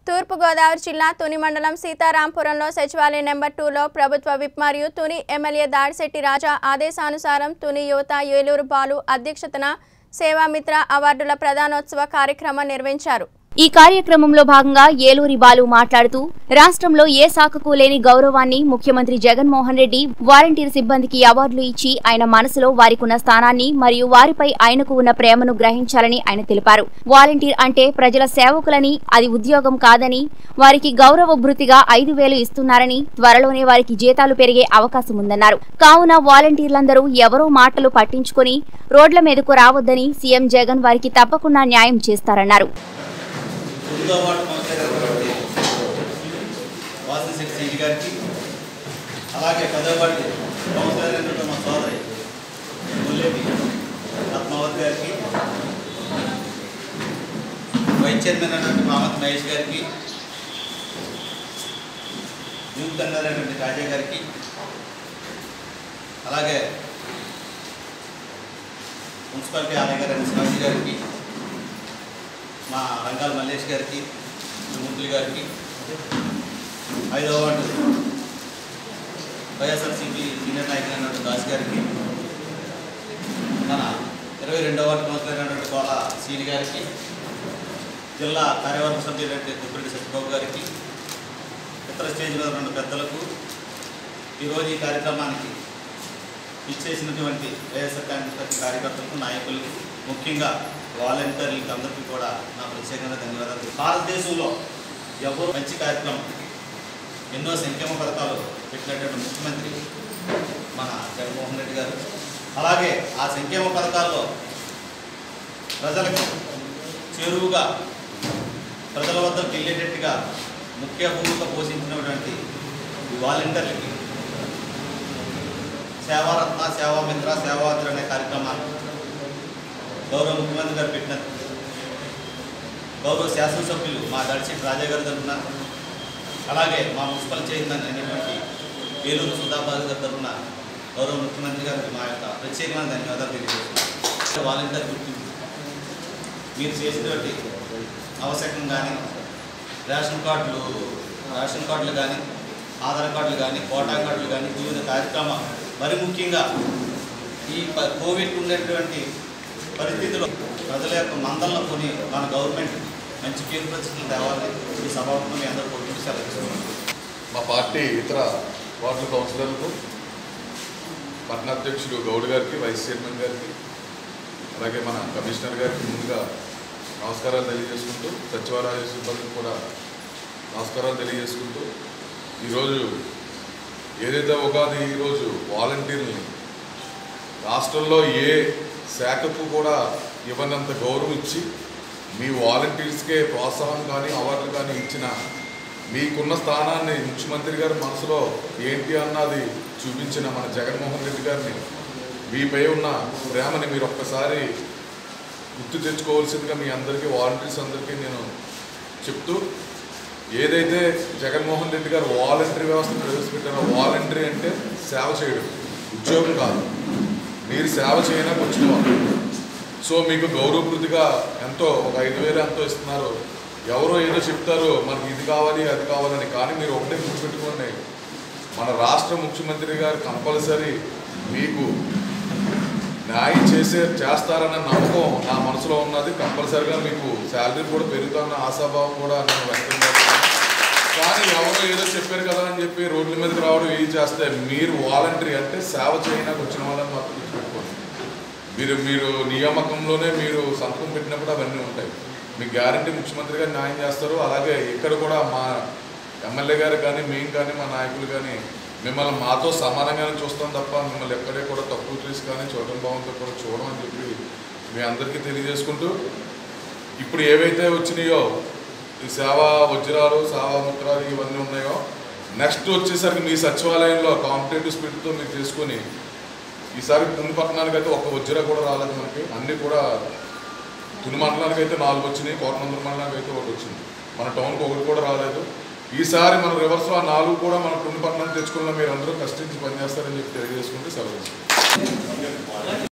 తూర్పుగోదావరి జిల్లా తుని మండలం సీతారాంపురంలో సచివాలయం నెంబర్ టూలో ప్రభుత్వ విప్ మరియు తుని ఎమ్మెల్యే దాడిశెట్టి రాజా ఆదేశానుసారం తుని యువత ఏలూరు బాలు అధ్యక్షతన సేవామిత్ర అవార్డుల ప్రధానోత్సవ కార్యక్రమం నిర్వహించారు ఈ కార్యక్రమంలో భాగంగా ఏలూరి బాలు మాట్లాడుతూ రాష్ట్రంలో ఏ శాఖకు లేని గౌరవాన్ని ముఖ్యమంత్రి జగన్మోహన్ రెడ్డి వాలంటీర్ సిబ్బందికి అవార్డులు ఇచ్చి ఆయన మనసులో వారికున్న స్థానాన్ని మరియు వారిపై ఆయనకు ఉన్న ప్రేమను గ్రహించాలని ఆయన తెలిపారు వాలంటీర్ అంటే ప్రజల సేవకులని అది ఉద్యోగం కాదని వారికి గౌరవ భృతిగా ఐదు వేలు ఇస్తున్నారని త్వరలోనే వారికి జీతాలు పెరిగే అవకాశం ఉందన్నారు కావున వాలంటీర్లందరూ ఎవరో మాటలు పట్టించుకొని రోడ్ల మీదకు రావద్దని సీఎం జగన్ వారికి తప్పకుండా న్యాయం చేస్తారన్నారు తొమ్మిదో వార్డు కౌన్సిలర్ వాసు శెట్టి సీని గారికి అలాగే పదో వార్డు కౌన్సిలర్ అయినటువంటి మా సోదరి ముల్లేటి పద్మావతి గారికి వైస్ చైర్మన్ అయినటువంటి మహమ్మద్ మహేష్ గారికి యూత్ కన్వీనర్ అయినటువంటి రాజా గారికి అలాగే మున్సిపాలిటీ ఆలయ గారు శివాజీ గారికి మా రంగాల మల్లేష్ గారికి మూర్తులు గారికి ఐదవ వార్డు వైఎస్ఆర్సీపీ సీనియర్ నాయకులు అయినటువంటి దాస్ గారికి మన ఇరవై రెండవ వార్డు కౌన్సిలర్ అయినటువంటి కోల సీని గారికి జిల్లా కార్యవర్గ సభ్యులైనటువంటి దుప్పిరెడ్డి సత్యబాబు గారికి ఇతర స్టేజ్ మీద ఉన్న పెద్దలకు ఈరోజు ఈ కార్యక్రమానికి ఇచ్చేసినటువంటి వైఎస్ఆర్ కాంగ్రెస్ పార్టీ కార్యకర్తలకు నాయకులకు ముఖ్యంగా వాలంటీర్లకి అందరికీ కూడా నా ప్రత్యేకంగా ధన్యవాదాలు భారతదేశంలో ఎవరు మంచి కార్యక్రమం ఎన్నో సంక్షేమ పథకాలు పెట్టినటువంటి ముఖ్యమంత్రి మన జగన్మోహన్ రెడ్డి గారు అలాగే ఆ సంక్షేమ పథకాల్లో ప్రజలకు చేరువుగా ప్రజల వద్దకు వెళ్ళేటట్టుగా ముఖ్య భూమిక పోషించినటువంటి ఈ వాలంటీర్లకి సేవారత్న సేవామిత్ర సేవాద్ర అనే కార్యక్రమాలు గౌరవ ముఖ్యమంత్రి గారు పెట్టిన గౌరవ శాసనసభ్యులు మా దర్శి రాజా గారు తరఫున అలాగే మా మున్సిపల్ చైర్మన్ అయినటువంటి ఏలూరు సుధాబాబు గారి తరఫున గౌరవ ముఖ్యమంత్రి గారికి మా యొక్క ప్రత్యేకమైన ధన్యవాదాలు తెలియజేస్తున్నాను వాలంటీర్ గుర్తింపు మీరు చేసినటువంటి అవసరం కానీ రేషన్ కార్డులు రేషన్ కార్డులు కానీ ఆధార్ కార్డులు కానీ కోటా కార్డులు కానీ వివిధ కార్యక్రమాలు మరి ముఖ్యంగా ఈ ప- కోవిడ్ ఉండేటువంటి పరిస్థితుల్లో ప్రజల యొక్క మందలను కొని మన గవర్నమెంట్ మంచి పేరు ప్రతిష్టలు తేవాలని ఈ సభాముఖంగా మీ అందరూ కోరుకుంటూ సెలవు మా పార్టీ ఇతర వార్డు కౌన్సిలర్లకు పట్టణాధ్యక్షుడు గౌడ్ గారికి వైస్ చైర్మన్ గారికి అలాగే మన కమిషనర్ గారికి ముందుగా నమస్కారాలు తెలియజేసుకుంటూ సచివాలయ సిబ్బందికి కూడా నమస్కారాలు తెలియజేసుకుంటూ ఈరోజు ఏదైతే ఉగాది ఈరోజు వాలంటీర్ని రాష్ట్రంలో ఏ శాఖకు కూడా ఇవ్వనంత గౌరవం ఇచ్చి మీ వాలంటీర్స్కే ప్రోత్సాహం కానీ అవార్డులు కానీ ఇచ్చిన మీకున్న స్థానాన్ని ముఖ్యమంత్రి గారి మనసులో ఏంటి అన్నది చూపించిన మన జగన్మోహన్ రెడ్డి గారిని మీపై ఉన్న ప్రేమని మీరు ఒక్కసారి గుర్తు తెచ్చుకోవాల్సిందిగా మీ అందరికీ వాలంటీర్స్ అందరికీ నేను చెప్తూ ఏదైతే జగన్మోహన్ రెడ్డి గారు వాలంటరీ వ్యవస్థ ప్రవేశపెట్టారో వాలంటరీ అంటే సేవ చేయడం ఉద్యోగం కాదు మీరు సేవ చేయడానికి వచ్చిన వాళ్ళు సో మీకు గౌరవృద్ధిగా ఎంతో ఒక ఐదు వేలు ఎంతో ఇస్తున్నారు ఎవరో ఏదో చెప్తారు మనకి ఇది కావాలి అది కావాలని కానీ మీరు ఒకటే గుర్తుపెట్టుకోండి మన రాష్ట్ర ముఖ్యమంత్రి గారు కంపల్సరీ మీకు న్యాయం చేసే చేస్తారన్న నమ్మకం నా మనసులో ఉన్నది కంపల్సరిగా మీకు శాలరీ కూడా పెరుగుతామన్న ఆశాభావం కూడా నేను వ్యక్తం చేస్తున్నాను కానీ ఎవరో ఏదో చెప్పారు కదా అని చెప్పి రోడ్ల మీదకి రావడం ఏది చేస్తే మీరు వాలంటరీ అంటే సేవ చేయడానికి వచ్చిన వాళ్ళని మాత్రం గుర్తుపెట్టుకోండి మీరు మీరు నియామకంలోనే మీరు సంతకం పెట్టినప్పుడు అవన్నీ ఉంటాయి మీకు గ్యారంటీ ముఖ్యమంత్రి గారు న్యాయం చేస్తారు అలాగే ఇక్కడ కూడా మా ఎమ్మెల్యే గారు కానీ మేము కానీ మా నాయకులు కానీ మిమ్మల్ని మాతో సమానంగానే చూస్తాం తప్ప మిమ్మల్ని ఎక్కడే కూడా తక్కువ చేసి కానీ చూడడం బాగుందో కూడా చూడమని చెప్పి మీ అందరికీ తెలియజేసుకుంటూ ఇప్పుడు ఏవైతే వచ్చినాయో ఈ సేవా వజ్రాలు సేవా ముద్రాలు ఇవన్నీ ఉన్నాయో నెక్స్ట్ వచ్చేసరికి మీ సచివాలయంలో కాంపిటేటివ్ స్పిరిట్తో మీరు చేసుకొని ఈసారి తుని పట్టణానికి అయితే ఒక్క వజ్రా కూడా రాలేదు మనకి అన్నీ కూడా తుని మండలానికి అయితే నాలుగు వచ్చినాయి కోటనందర మండలానికి అయితే ఒకటి వచ్చింది మన టౌన్కి ఒకటి కూడా రాలేదు ఈసారి మన రివర్స్లో ఆ నాలుగు కూడా మన తుని పట్టణానికి తెచ్చుకున్న మీరు అందరూ కష్టించి పనిచేస్తారని చెప్పి తెలియజేసుకుంటే సెలవు తీసుకుంటాం.